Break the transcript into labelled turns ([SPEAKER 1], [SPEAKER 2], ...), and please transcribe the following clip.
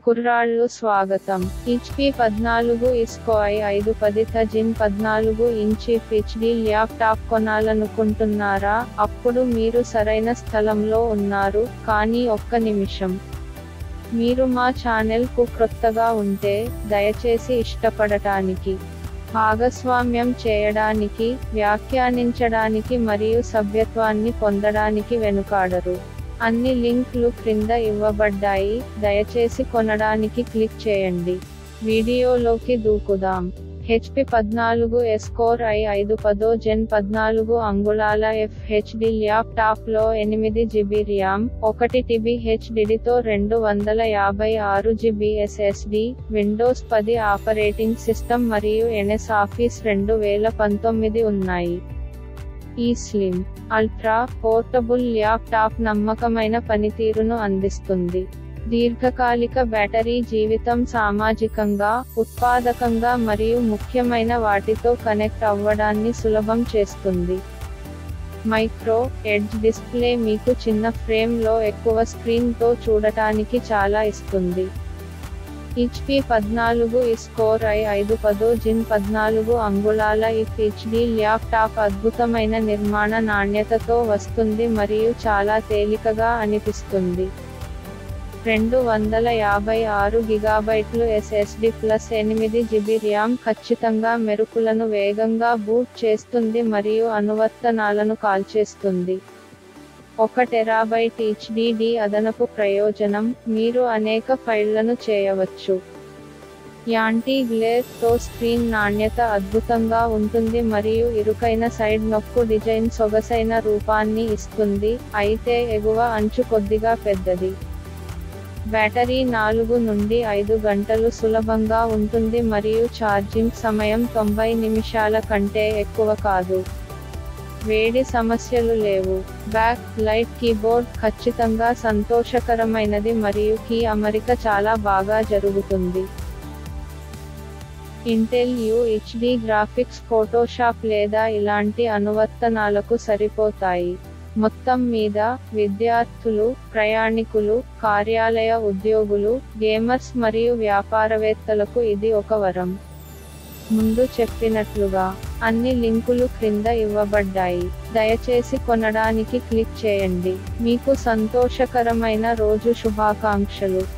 [SPEAKER 1] కుర్రాళ్ళు స్వాగతం హెచ్పి పద్నాలుగు ఇస్కో ఐ ఐదు పది జిన్ పద్నాలుగు ఇంచి హెచ్డి ల్యాప్టాప్ కొనాలనుకుంటున్నారా అప్పుడు మీరు సరైన స్థలంలో ఉన్నారు కానీ ఒక్క నిమిషం మీరు మా ఛానల్ కు క్రొత్తగా ఉంటే దయచేసి ఇష్టపడటానికి భాగస్వామ్యం చేయడానికి వ్యాఖ్యానించడానికి మరియు సభ్యత్వాన్ని పొందడానికి వెనుకాడరు అన్ని లింక్లు క్రింద ఇవ్వబడ్డాయి దయచేసి కొనడానికి క్లిక్ చేయండి వీడియోలోకి దూకుదాం హెచ్పి పద్నాలుగు ఎస్కోర్ ఐ ఐదు పదో జెన్ పద్నాలుగు అంగుళాల ఎఫ్హెచ్డి ల్యాప్టాప్లో ఎనిమిది జిబి ర్యామ్ ఒకటి టిబి హెచ్డిడితో రెండు వందల యాభై ఆరు జిబి ఎస్ఎస్డి విండోస్ పది ఆపరేటింగ్ సిస్టమ్ మరియు ఎన్ఎస్ ఆఫీస్ రెండు వేల పంతొమ్మిది ఉన్నాయి ఈ స్లిమ్ అల్ట్రా పోర్టబుల్ ల్యాప్టాప్ నమ్మకమైన పనితీరును అందిస్తుంది దీర్ఘకాలిక బ్యాటరీ జీవితం సామాజికంగా ఉత్పాదకంగా మరియు ముఖ్యమైన వాటితో కనెక్ట్ అవ్వడాన్ని సులభం చేస్తుంది మైక్రో ఎడ్జ్ డిస్ప్లే మీకు చిన్న ఫ్రేమ్లో ఎక్కువ స్క్రీన్తో చూడటానికి చాలా ఇస్తుంది హెచ్పి పద్నాలుగు స్కోర్ ఐ ఐదు పదో జిన్ పద్నాలుగు అంగుళాల ఇఫ్ హెచ్డి ల్యాప్టాప్ అద్భుతమైన నిర్మాణ నాణ్యతతో వస్తుంది మరియు చాలా తేలికగా అనిపిస్తుంది రెండు వందల యాభై ఆరు గిగాబైట్లు ఎస్ఎస్డి ప్లస్ ఎనిమిది జిబి ర్యామ్ ఖచ్చితంగా మెరుపులను వేగంగా బూట్ చేస్తుంది మరియు అనువర్తనాలను కాల్చేస్తుంది ఒక టెరాబైట్ హెచ్డిడి అదనపు ప్రయోజనం మీరు అనేక ఫైళ్లను చేయవచ్చు యాంటీ గ్లేర్ తో స్క్రీన్ నాణ్యత అద్భుతంగా ఉంటుంది మరియు ఇరుకైన సైడ్ నొక్కు డిజైన్ సొగసైన రూపాన్ని ఇస్తుంది అయితే ఎగువ అంచు కొద్దిగా పెద్దది బ్యాటరీ నాలుగు నుండి ఐదు గంటలు సులభంగా ఉంటుంది మరియు ఛార్జింగ్ సమయం తొంభై నిమిషాల కంటే ఎక్కువ కాదు వేడి సమస్యలు లేవు బ్యాక్ లైట్ కీబోర్డ్ ఖచ్చితంగా సంతోషకరమైనది మరియు కీ అమరిక చాలా బాగా జరుగుతుంది ఇంటెల్ యుహెచ్డి గ్రాఫిక్స్ ఫోటోషాప్ లేదా ఇలాంటి అనువర్తనాలకు సరిపోతాయి మొత్తం మీద విద్యార్థులు ప్రయాణికులు కార్యాలయ ఉద్యోగులు గేమర్స్ మరియు వ్యాపారవేత్తలకు ఇది ఒక వరం ముందు చెప్పినట్లుగా అన్ని లింకులు క్రింద ఇవ్వబడ్డాయి దయచేసి కొనడానికి క్లిక్ చేయండి మీకు సంతోషకరమైన రోజు శుభాకాంక్షలు